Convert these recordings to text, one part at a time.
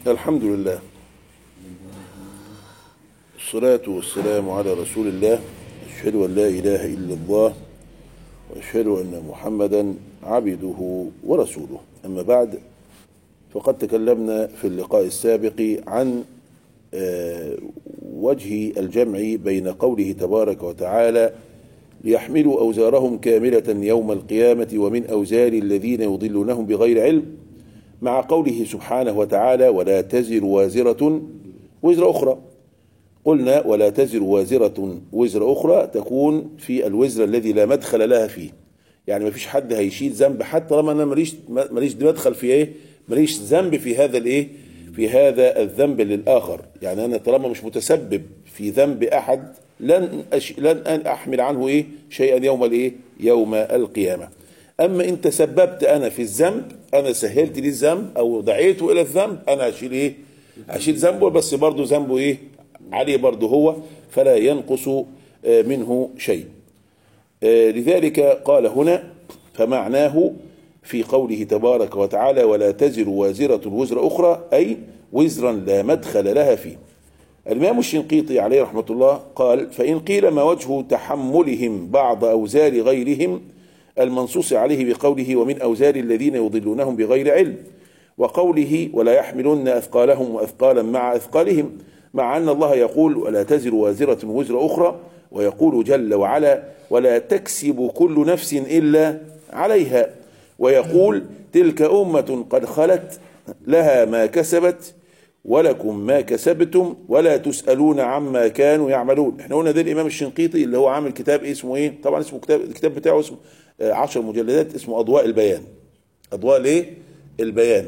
الحمد لله الصلاة والسلام على رسول الله أشهد أن لا إله إلا الله وأشهد أن محمدا عبده ورسوله أما بعد فقد تكلمنا في اللقاء السابق عن آه، وجه الجمع بين قوله تبارك وتعالى ليحملوا أوزارهم كاملة يوم القيامة ومن أوزار الذين يضلونهم بغير علم مع قوله سبحانه وتعالى ولا تزر وازرة وزر أخرى قلنا ولا تزر وازرة وزر أخرى تكون في الوزر الذي لا مدخل لها فيه يعني ما فيش حد هيشيل ذنب حتى طالما انا ماليش ماليش مدخل في ايه ماليش ذنب في هذا الايه في هذا الذنب للاخر يعني انا طالما مش متسبب في ذنب احد لن أش... لن أن احمل عنه ايه شيئا يوم الايه يوم القيامه اما ان تسببت انا في الذنب انا سهلت لي الذنب او دعيته الى الذنب انا اشيل ايه اشيل ذنبه بس برضه ذنبه ايه عليه برضه هو فلا ينقص آه، منه شيء آه، لذلك قال هنا فمعناه في قوله تبارك وتعالى ولا تزر وازرة وزر أخرى أي وزرا لا مدخل لها فيه الإمام الشنقيطي عليه رحمة الله قال فإن قيل ما وجه تحملهم بعض أوزار غيرهم المنصوص عليه بقوله ومن أوزار الذين يضلونهم بغير علم وقوله ولا يحملن أثقالهم وأثقالا مع أثقالهم مع أن الله يقول ولا تزر وازرة وزر أخرى ويقول جل وعلا ولا تكسب كل نفس إلا عليها ويقول تلك أمة قد خلت لها ما كسبت ولكم ما كسبتم ولا تسألون عما كانوا يعملون احنا قلنا ده الإمام الشنقيطي اللي هو عامل كتاب اسمه ايه طبعا اسمه كتاب الكتاب بتاعه اسمه آه، عشر مجلدات اسمه أضواء البيان أضواء الايه البيان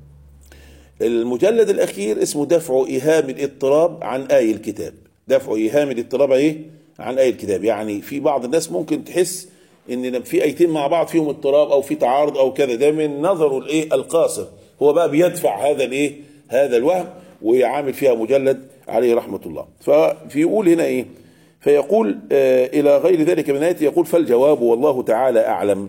المجلد الأخير اسمه دفع إيهام الاضطراب عن آي الكتاب دفع إيهام الاضطراب ايه عن آي الكتاب يعني في بعض الناس ممكن تحس ان في ايتين مع بعض فيهم اضطراب او في تعارض او كذا ده من نظره الايه القاصر هو بقى بيدفع هذا الايه هذا الوهم ويعامل فيها مجلد عليه رحمه الله فبيقول هنا ايه فيقول آه الى غير ذلك من الايات يقول فالجواب والله تعالى اعلم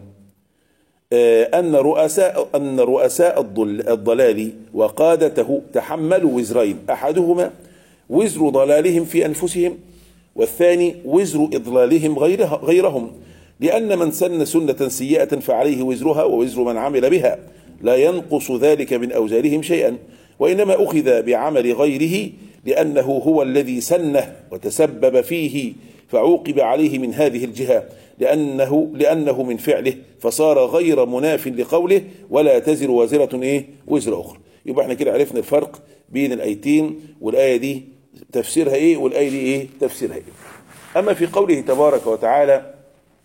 آه ان رؤساء ان رؤساء الضل الضلال وقادته تحملوا وزرين احدهما وزر ضلالهم في انفسهم والثاني وزر اضلالهم غيرها غيرهم لأن من سن سنة سيئة فعليه وزرها ووزر من عمل بها لا ينقص ذلك من أوزارهم شيئا وإنما أخذ بعمل غيره لأنه هو الذي سنه وتسبب فيه فعوقب عليه من هذه الجهة لأنه لأنه من فعله فصار غير مناف لقوله ولا تزر وازرة إيه وزر أخرى يبقى احنا كده عرفنا الفرق بين الآيتين والآية دي تفسيرها إيه والآية دي إيه تفسيرها إيه أما في قوله تبارك وتعالى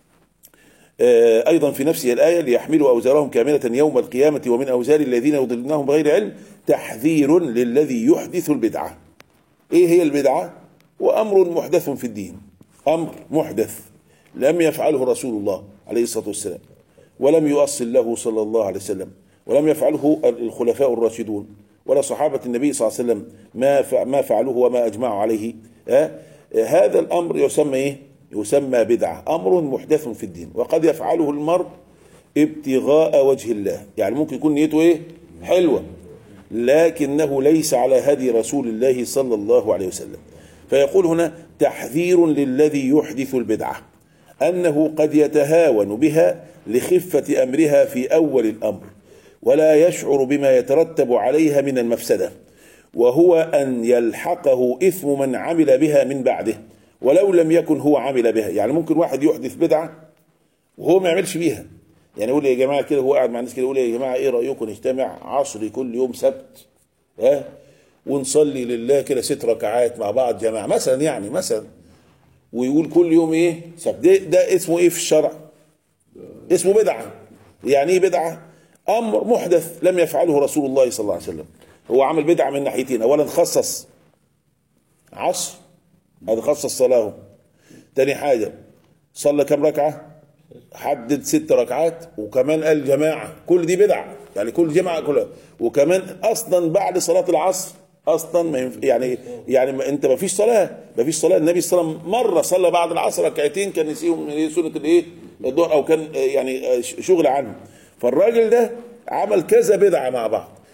أيضا في نفسه الآية ليحملوا أوزارهم كاملة يوم القيامة ومن أوزار الذين يضلونهم بغير علم تحذير للذي يحدث البدعة إيه هي البدعة؟ وأمر محدث في الدين أمر محدث لم يفعله رسول الله عليه الصلاة والسلام ولم يؤصل له صلى الله عليه وسلم ولم يفعله الخلفاء الراشدون ولا صحابة النبي صلى الله عليه وسلم ما ما فعلوه وما أجمعوا عليه أه؟ هذا الأمر يسمى إيه؟ يسمى بدعة أمر محدث في الدين وقد يفعله المرء ابتغاء وجه الله يعني ممكن يكون نيته ايه حلوة لكنه ليس على هدي رسول الله صلى الله عليه وسلم فيقول هنا تحذير للذي يحدث البدعة أنه قد يتهاون بها لخفة أمرها في أول الأمر ولا يشعر بما يترتب عليها من المفسدة وهو أن يلحقه إثم من عمل بها من بعده ولو لم يكن هو عمل بها يعني ممكن واحد يحدث بدعة وهو ما يعملش بيها يعني يقول يا جماعة كده هو قاعد مع الناس كده يقول يا جماعة ايه رأيكم نجتمع عصري كل يوم سبت ها ونصلي لله كده ست ركعات مع بعض جماعة مثلا يعني مثلا ويقول كل يوم ايه سبت ده, ده اسمه ايه في الشرع اسمه بدعة يعني ايه بدعة امر محدث لم يفعله رسول الله صلى الله عليه وسلم هو عمل بدعة من ناحيتين اولا خصص عصر هذا خص الصلاة تاني حاجة صلى كم ركعة حدد ست ركعات وكمان قال جماعة كل دي بدعة يعني كل جماعة كلها وكمان أصلا بعد صلاة العصر أصلا ما ينف... يعني يعني ما أنت ما فيش صلاة ما فيش صلاة النبي صلى الله عليه وسلم مرة صلى بعد العصر ركعتين كان نسيهم سنة الإيه الظهر أو كان يعني شغل عنه فالراجل ده عمل كذا بدعة مع بعض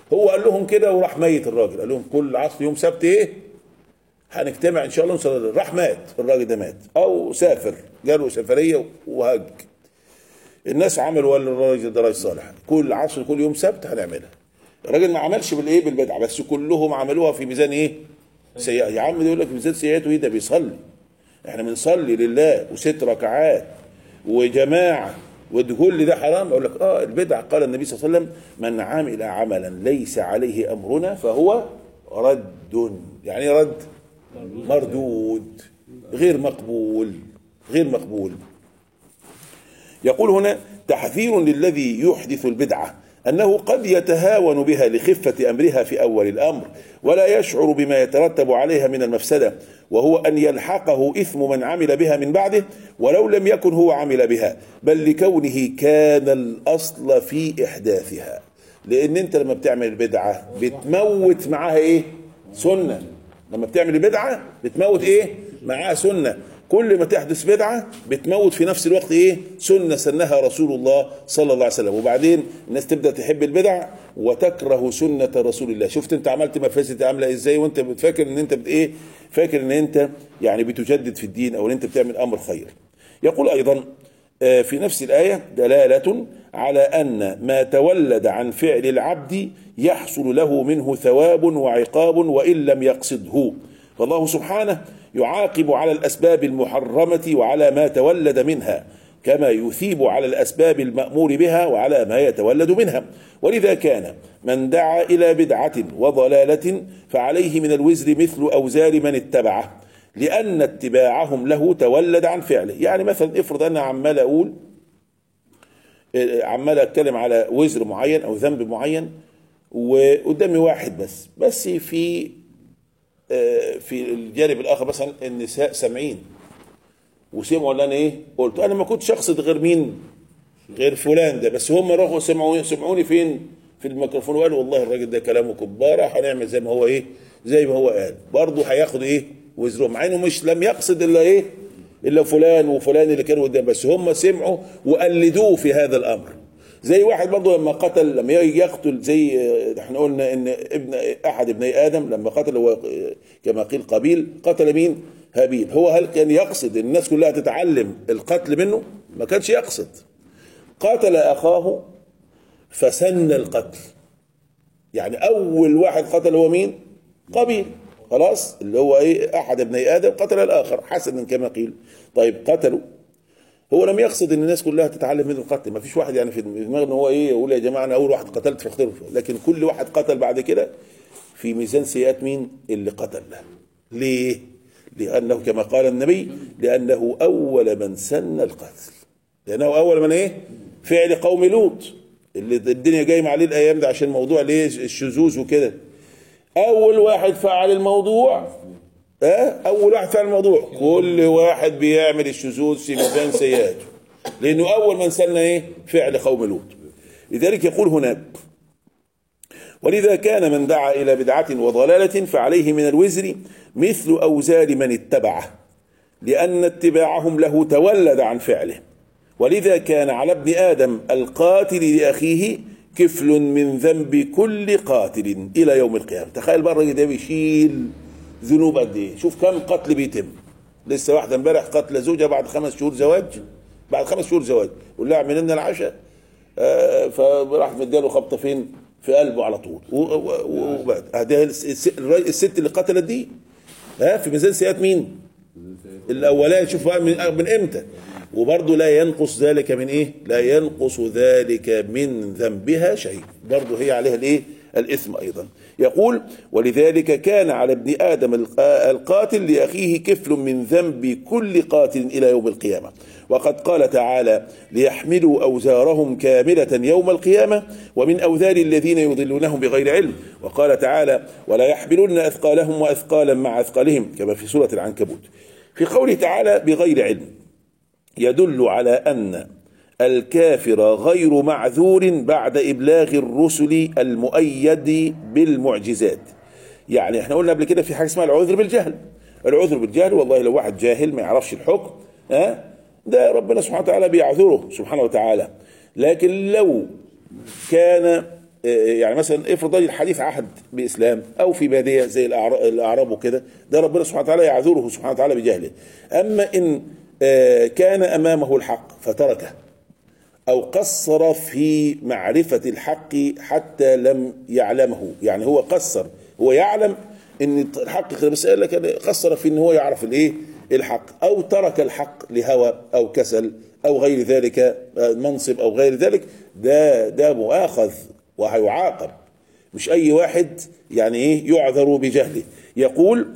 هو قال لهم كده وراح ميت الراجل قال لهم كل عصر يوم سبت ايه هنجتمع ان شاء الله نصلي راح مات الراجل ده مات او سافر جاله سفريه وهج الناس عملوا قال الراجل ده راجل صالح كل عصر كل يوم سبت هنعملها الراجل ما عملش بالايه بالبدعه بس كلهم عملوها في ميزان ايه سيئة يا عم ده يقول لك ميزان سيئاته ايه ده بيصلي احنا بنصلي لله وست ركعات وجماعه وكل ده حرام اقول لك اه البدعه قال النبي صلى الله عليه وسلم من عمل عملا ليس عليه امرنا فهو رد يعني إيه رد مردود غير مقبول غير مقبول يقول هنا تحذير للذي يحدث البدعه انه قد يتهاون بها لخفه امرها في اول الامر ولا يشعر بما يترتب عليها من المفسده وهو ان يلحقه اثم من عمل بها من بعده ولو لم يكن هو عمل بها بل لكونه كان الاصل في احداثها لان انت لما بتعمل البدعه بتموت معاها ايه سنه لما بتعمل البدعه بتموت ايه معاها سنه كل ما تحدث بدعه بتموت في نفس الوقت ايه سنه سنها رسول الله صلى الله عليه وسلم وبعدين الناس تبدا تحب البدع وتكره سنه رسول الله شفت انت عملت مفاسد عامله ازاي وانت بتفكر ان انت بت ايه فاكر ان انت يعني بتجدد في الدين او ان انت بتعمل امر خير يقول ايضا آه، في نفس الايه دلاله على ان ما تولد عن فعل العبد يحصل له منه ثواب وعقاب وان لم يقصده فالله سبحانه يعاقب على الاسباب المحرمه وعلى ما تولد منها كما يثيب على الاسباب المامور بها وعلى ما يتولد منها ولذا كان من دعا الى بدعه وضلاله فعليه من الوزر مثل اوزار من اتبعه لان اتباعهم له تولد عن فعله يعني مثلا افرض انا عمال اقول عمال اتكلم على وزر معين او ذنب معين وقدامي واحد بس بس في آه، في الجانب الاخر مثلا النساء سامعين وسمعوا اللي انا ايه قلت انا ما كنتش اقصد غير مين غير فلان ده بس هم راحوا سمعوا سمعوني فين في الميكروفون وقالوا والله الراجل ده كلامه كبارة هنعمل زي ما هو ايه زي ما هو قال برضه هياخد ايه وزرهم مع انه مش لم يقصد الا ايه الا فلان وفلان اللي كانوا قدام بس هم سمعوا وقلدوه في هذا الامر زي واحد برضه لما قتل لما يجي يقتل زي آه، احنا قلنا ان ابن احد ابني ادم لما قتل هو آه، كما قيل قابيل قتل مين؟ هابيل هو هل كان يقصد ان الناس كلها تتعلم القتل منه؟ ما كانش يقصد قاتل اخاه فسن القتل يعني اول واحد قتل هو مين؟ قابيل خلاص اللي هو ايه احد ابني ادم قتل الاخر حسنا كما قيل طيب قتلوا هو لم يقصد ان الناس كلها تتعلم منه القتل ما فيش واحد يعني في دماغه ان هو ايه يقول يا جماعه انا اول واحد قتلت فاختلف لكن كل واحد قتل بعد كده في ميزان سيئات مين اللي قتل له ليه لانه كما قال النبي لانه اول من سن القتل لانه اول من ايه فعل قوم لوط اللي الدنيا جايه عليه الايام ده عشان موضوع ليه الشذوذ وكده اول واحد فعل الموضوع ها اول واحد فعل الموضوع كل واحد بيعمل الشذوذ في ميزان سيئاته لانه اول من سن ايه فعل قوم لوط لذلك يقول هناك ولذا كان من دعا الى بدعه وضلاله فعليه من الوزر مثل اوزار من اتبعه لان اتباعهم له تولد عن فعله ولذا كان على ابن ادم القاتل لاخيه كفل من ذنب كل قاتل الى يوم القيامه تخيل بقى الراجل ده بيشيل ذنوب قد ايه شوف كم قتل بيتم لسه واحده امبارح قتل زوجها بعد خمس شهور زواج بعد خمس شهور زواج يقول لها اعمل لنا العشاء آه فراح مديله خبطه فين في قلبه على طول و- و- وبعد هذه الس- الراجل- الست اللي قتلت دي ها في ميزان سيئات مين الاولاني شوف بقى من من امتى وبرضه لا ينقص ذلك من ايه لا ينقص ذلك من ذنبها شيء برضه هي عليها الايه الاثم ايضا يقول ولذلك كان على ابن ادم الق- القاتل لاخيه كفل من ذنب كل قاتل الى يوم القيامه وقد قال تعالى ليحملوا اوزارهم كامله يوم القيامه ومن اوزار الذين يضلونهم بغير علم وقال تعالى ولا يحملن اثقالهم واثقالا مع اثقالهم كما في سوره العنكبوت في قوله تعالى بغير علم يدل على ان الكافر غير معذور بعد ابلاغ الرسل المؤيد بالمعجزات يعني احنا قلنا قبل كده في حاجه اسمها العذر بالجهل العذر بالجهل والله لو واحد جاهل ما يعرفش الحكم ها ده ربنا سبحانه وتعالى بيعذره سبحانه وتعالى لكن لو كان يعني مثلا افرض راجل حديث عهد باسلام او في باديه زي الأعراب- الاعراب وكده ده ربنا سبحانه وتعالى يعذره سبحانه وتعالى بجهله اما ان آه، كان امامه الحق فتركه او قصر في معرفه الحق حتى لم يعلمه يعني هو قصر هو يعلم ان الحق كده بس قال لك أنا قصر في ان هو يعرف الايه الحق او ترك الحق لهوى او كسل او غير ذلك آه، منصب او غير ذلك ده ده مؤاخذ وهيعاقب مش اي واحد يعني ايه يعذر بجهله يقول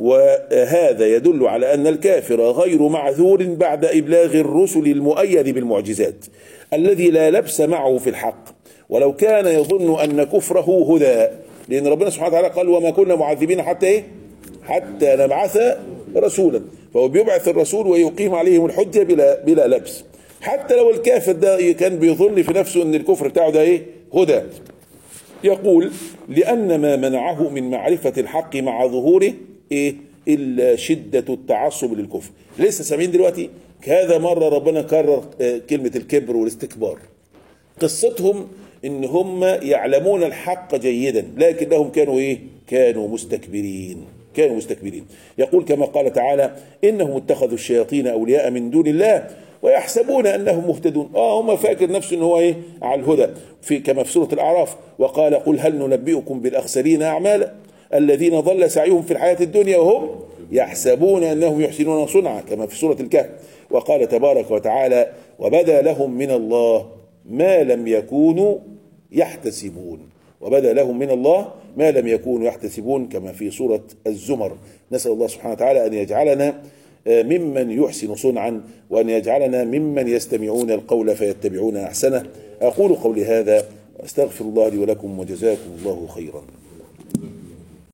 وهذا يدل على ان الكافر غير معذور بعد ابلاغ الرسل المؤيد بالمعجزات الذي لا لبس معه في الحق ولو كان يظن ان كفره هدى لان ربنا سبحانه وتعالى قال وما كنا معذبين حتى ايه حتى نبعث رسولا فهو بيبعث الرسول ويقيم عليهم الحجه بلا بلا لبس حتى لو الكافر ده كان بيظن في نفسه ان الكفر بتاعه ده ايه هدى يقول لأن ما منعه من معرفة الحق مع ظهوره إيه إلا شدة التعصب للكفر لسه سامعين دلوقتي كذا مرة ربنا كرر آه، كلمة الكبر والاستكبار قصتهم ان هم يعلمون الحق جيدا لكنهم كانوا ايه كانوا مستكبرين كانوا مستكبرين يقول كما قال تعالى انهم اتخذوا الشياطين اولياء من دون الله ويحسبون انهم مهتدون اه هم فاكر نفسه ان هو ايه على الهدى في كما في سوره الاعراف وقال قل هل ننبئكم بالاخسرين اعمالا الذين ضل سعيهم في الحياه الدنيا وهم يحسبون انهم يحسنون صنعا كما في سوره الكهف وقال تبارك وتعالى وبدا لهم من الله ما لم يكونوا يحتسبون وبدا لهم من الله ما لم يكونوا يحتسبون كما في سورة الزمر نسأل الله سبحانه وتعالى أن يجعلنا آه، ممن يحسن صنعا وأن يجعلنا ممن يستمعون القول فيتبعون أحسنه أقول قولي هذا أستغفر الله لي ولكم وجزاكم الله خيرا